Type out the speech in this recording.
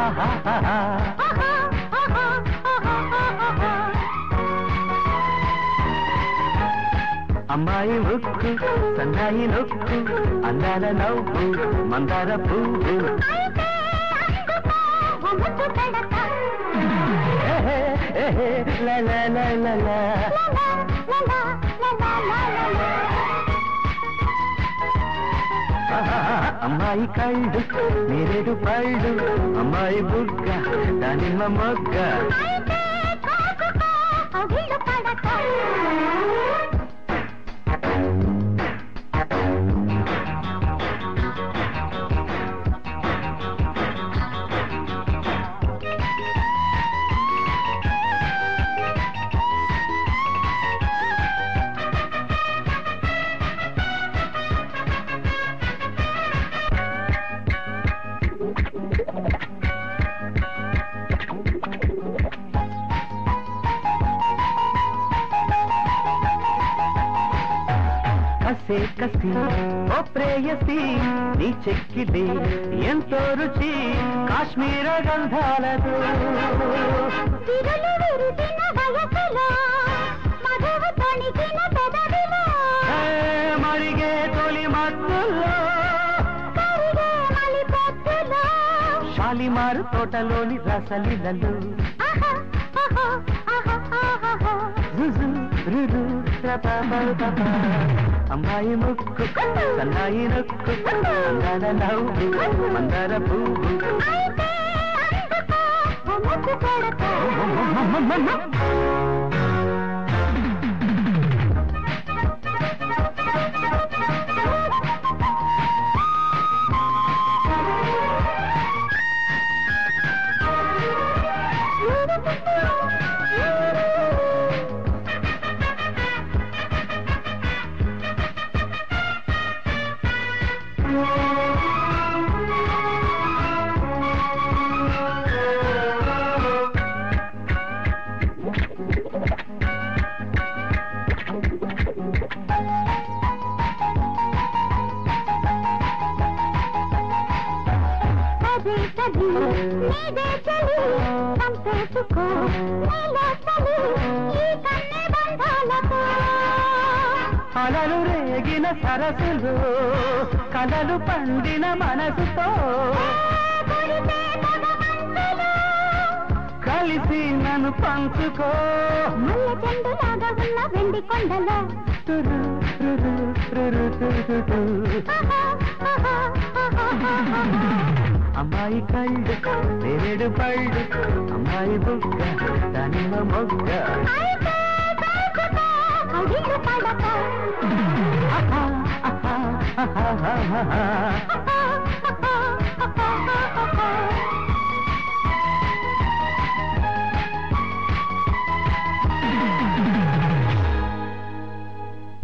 ఆహాహాహా. అమ్మాయి ముక్కు సన్నాయి నొక్కు అందాల నవ్వు మందార పువ్వు ఏహే, ఏహే, లా, లా, లా, లా, లా. ఆహాహా. అమ్మాయి కళ్ళు నేరేడు పళ్ళు అమ్మాయి బుగ్గ దానిమ్మ మొగ్గ కసే కసి ఓ ప్రేయసి నీ చెక్కిది ఎంతో రుచి కాశ్మీర గంధాలతో ఏ, మరిగే తొలి మత్తుల్లో షాలిమారు తోటలోని రసలిలలు రుజు రుజు రపపపప. అమ్మాయి ముక్కు సన్నాయి నొక్కు అందాల నవ్వు మందార పువ్వు నీదే చలి పంపేసుకో నీలో చలి ఈ కన్నె బంధాలతో అలలు రేగిన సరస్సులు కలలు పండిన మనసుతో కొడితే పద మంచులో కలిసి నన్ను పంచుకో మల్లె చెండులాగా ఉన్న వెండి కొండలో తురు, తురు, తురు, తురు, తురు. ఆహా, ఆహా, ఆహా, ఆహా. అమ్మాయి కళ్ళు నేరేడు పళ్ళు అమ్మాయి బుగ్గ దానిమ్మ మొగ్గ అయితే దోచుకో, కవిళ్ళు పడక ఆహా, ఆహా, ఆహా, ఆహా.